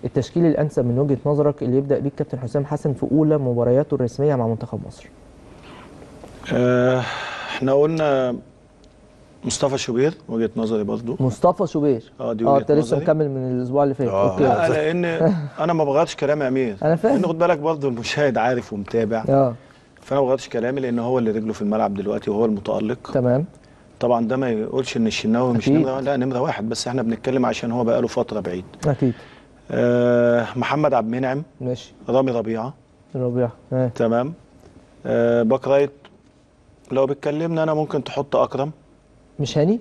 التشكيل الانسب من وجهه نظرك اللي يبدا بيه الكابتن حسام حسن في اولى مبارياته الرسميه مع منتخب مصر آه، احنا قلنا مصطفى شوبير وجهه نظري برضو مصطفى شوبير اه دي اه وجهة انت لسه نظري. مكمل من الاسبوع اللي فات آه. اوكي لا لان انا ما بغيرش كلامي يا امير أنا فاهم. لان خد بالك برضو المشاهد عارف ومتابع اه فانا ما بغيرش كلامي لان هو اللي رجله في الملعب دلوقتي وهو المتالق تمام طبعا ده ما يقولش ان الشناوي مش أكيد. نمره لا نمره واحد بس احنا بنتكلم عشان هو بقاله فتره بعيد اكيد آه محمد عبد المنعم ماشي رامي ربيعه ربيع آه. تمام آه باك رايت لو بتكلمنا انا ممكن تحط اكرم مش هاني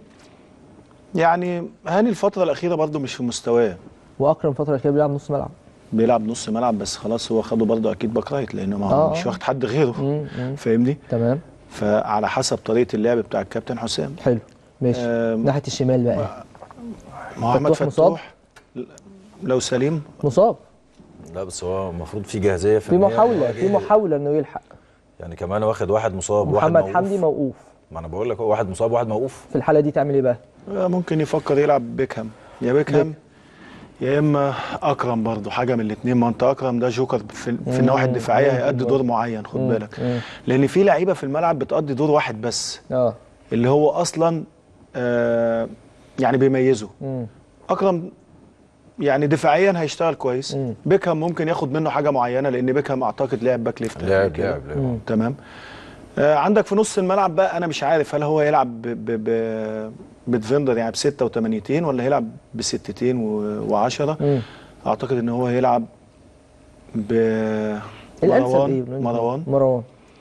يعني هاني الفتره الاخيره برضو مش في مستواه واكرم فتره كده بيلعب نص ملعب بيلعب نص ملعب بس خلاص هو خده برضه اكيد باك رايت لانه ما آه، هو آه. مش واخد حد غيره مم، مم. فاهمني تمام فعلى حسب طريقه اللعب بتاع الكابتن حسام حلو ماشي آم، ناحيه الشمال بقى محمد فتوح مصاب؟ فتوح لو سليم مصاب لا بس هو المفروض في جاهزيه في محاوله في محاوله انه يلحق يعني كمان واخد واحد مصاب واحد محمد موقوف. حمدي موقوف ما انا بقول لك هو واحد مصاب واحد موقوف في الحاله دي تعمل ايه بقى آه، ممكن يفكر يلعب بيكهام يا بيكهام يا اما اكرم برضه حاجه من الاثنين ما انت اكرم ده جوكر في, في النواحي الدفاعيه مم. هيأدي دور معين خد مم. بالك مم. لان في لعيبه في الملعب بتأدي دور واحد بس اه اللي هو اصلا آه يعني بيميزه مم. اكرم يعني دفاعيا هيشتغل كويس مم. بيكهام ممكن ياخد منه حاجه معينه لان بيكهام اعتقد لعب باك ليفت قبل لعب كده. لعب لعب تمام آه عندك في نص الملعب بقى انا مش عارف هل هو يلعب ب ب ب بدفندر يعني بستة وثمانيتين ولا هيلعب بستتين و- وعشرة مم. اعتقد ان هو هيلعب ب الانسب مروان ايه مروان مروان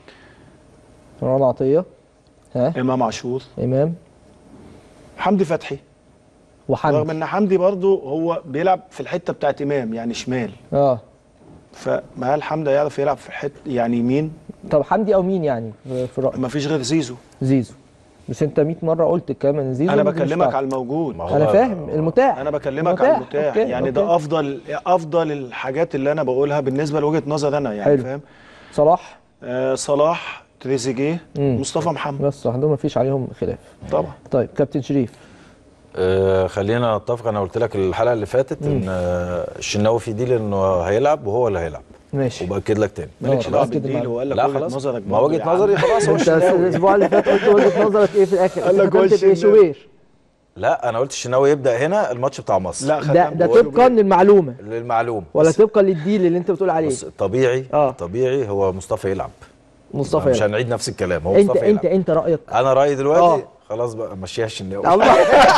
مروان عطيه ها امام عاشور امام حمدي فتحي رغم وحمدي ان حمدي برضه هو بيلعب في الحته بتاعت امام يعني شمال اه فما هل حمدي يعرف يلعب في حته يعني يمين طب حمدي او مين يعني في في رايك ما فيش غير زيزو زيزو بس انت 100 مره قلت الكلام ان زيزو انا ممكن بكلمك يشتغل. على الموجود ما هو انا فاهم المتاح انا بكلمك على المتاح أوكي، يعني أوكي. ده افضل افضل الحاجات اللي انا بقولها بالنسبه لوجهه نظر انا يعني حلو. فاهم صلاح آه صلاح تريزيجيه مم. مصطفى محمد بس عندهم ما فيش عليهم خلاف طبعا طيب كابتن شريف آه خلينا نتفق انا قلت لك الحلقه اللي فاتت ان آه الشناوي في ديل انه هيلعب وهو اللي هيلعب ماشي وباكد لك تاني مالكش آه، دعوه بأكد بالديل المعلومة. وقال لك لا وجهه خلاص نظرك ما برضه وجهه يا عم. نظري خلاص هو انت الشناوي الاسبوع اللي فات قلت وجهه نظرك ايه في الاخر قال لك انت هو ختمت بايه الشناوي. شوبير لا انا قلت الشناوي يبدا هنا الماتش بتاع مصر لا ده ختم ده بقوله طبقا بيه. للمعلومه للمعلوم ولا بس- طبقا للديل اللي انت بتقول عليه بص طبيعي آه. طبيعي هو مصطفى يلعب مصطفى مش يلعب. هنعيد نفس الكلام هو انت مصطفى انت يلعب انت رايك انا رايي دلوقتي آه. خلاص بقى مشيها الشناوي الله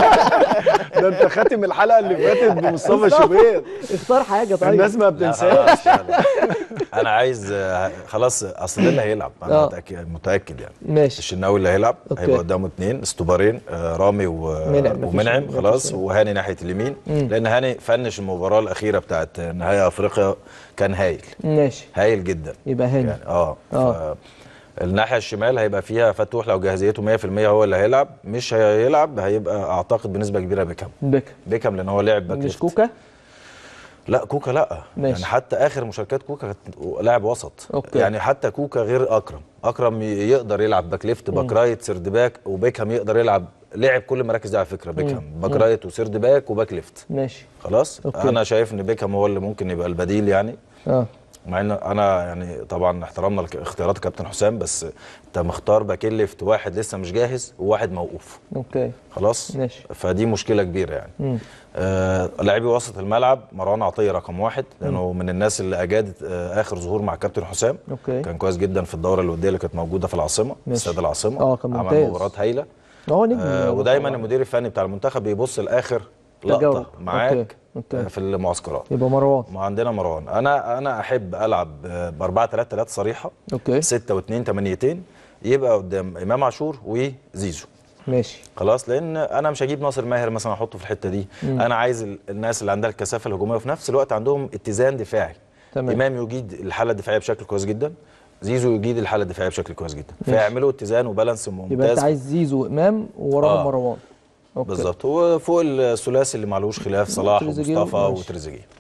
ده انت خاتم الحلقه اللي فاتت بمصطفى شوبير اختار حاجه طيب الناس ما لا بتنساش خلاص، لا، لا. انا عايز آه، خلاص اصل ده اللي هيلعب انا آه. متاكد متاكد يعني ماشي الشناوي اللي هيلعب أوكي. هيبقى قدامه اثنين استوبارين آه، رامي و... منعم، مفيش- ومنعم مفيش خلاص منعم. وهاني ناحيه اليمين مم. لان هاني فنش المباراه الاخيره بتاعت نهائي افريقيا كان هايل ماشي هايل جدا يبقى هاني يعني اه, آه. ف... الناحيه الشمال هيبقى فيها فتوح لو جاهزيته 100% هو اللي هيلعب مش هيلعب هيبقى اعتقد بنسبه كبيره بيكهام بيكهام بيكهام لان هو لعب باك مش ليفت. كوكا لا كوكا لا ماشي. يعني حتى اخر مشاركات كوكا كانت لاعب وسط أوكي. يعني حتى كوكا غير اكرم اكرم ي- يقدر يلعب باك ليفت باك رايت سيرد باك وبيكهام يقدر يلعب لعب كل المراكز دي على فكره بيكهام باك رايت وسيرد باك وباك ليفت ماشي خلاص أوكي. انا شايف ان بيكهام هو اللي ممكن يبقى البديل يعني اه مع ان انا يعني طبعا احترامنا لاختيارات كابتن حسام بس انت مختار باكين ليفت واحد لسه مش جاهز وواحد موقوف اوكي خلاص ماشي. فدي مشكله كبيره يعني مم. آه لاعبي وسط الملعب مروان عطيه رقم واحد لانه من الناس اللي اجادت آه اخر ظهور مع كابتن حسام أوكي. كان كويس جدا في الدوره الوديه اللي كانت موجوده في العاصمه ماشي. استاد العاصمه آه، كان عمل ممتاز. مباراه هايله هو نجم آه ودايما المدير الفني بتاع المنتخب بيبص لاخر تجاوب. لقطه معاك أوكي. أوكي. آه، في المعسكرات يبقى مروان ما عندنا مروان انا انا احب العب ب 4 3 3 صريحه اوكي 6 و2 8 يبقى قدام امام عاشور وزيزو ماشي خلاص لان انا مش هجيب ناصر ماهر مثلا احطه في الحته دي مم. انا عايز ال- الناس اللي عندها الكثافه الهجوميه وفي نفس الوقت عندهم اتزان دفاعي تمام. امام يجيد الحاله الدفاعيه بشكل كويس جدا زيزو يجيد الحاله الدفاعيه بشكل كويس جدا ماشي. فيعملوا اتزان وبالانس يبقى انت ممتاز عايز زيزو وامام ووراهم آه. مروان أوكي. بالظبط وفوق الثلاثي اللي معلوش خلاف صلاح تريزيجيه ومصطفى ماشي. وتريزيجيه